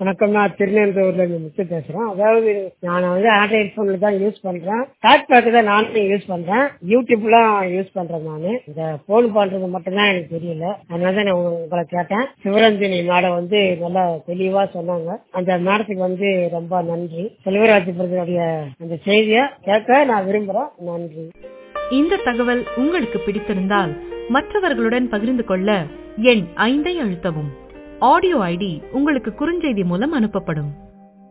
வணக்கம் நான் திருநெல்வேலியில இருந்து முத்து பேசுறேன் அதாவது நான் வந்து ஆண்ட்ராய்டு போன்ல தான் யூஸ் பண்றேன் டாக் பேக் தான் நானும் யூஸ் பண்றேன் யூடியூப்லாம் யூஸ் பண்றேன் நானு இந்த போன் பண்றது மட்டும் தான் எனக்கு தெரியல அதனால தான் நான் உங்க- உங்களை கேட்டேன் சிவரஞ்சனி மேடம் வந்து நல்லா தெளிவா சொன்னாங்க அந்த மேடத்துக்கு வந்து ரொம்ப நன்றி செல்வராஜபுரத்தினுடைய அந்த செய்தியை கேட்க நான் விரும்புறேன் நன்றி இந்த தகவல் உங்களுக்கு பிடித்திருந்தால் மற்றவர்களுடன் பகிர்ந்து கொள்ள எண் ஐந்தை அழுத்தவும் ஆடியோ ஐடி உங்களுக்கு குறுஞ்செய்தி மூலம் அனுப்பப்படும்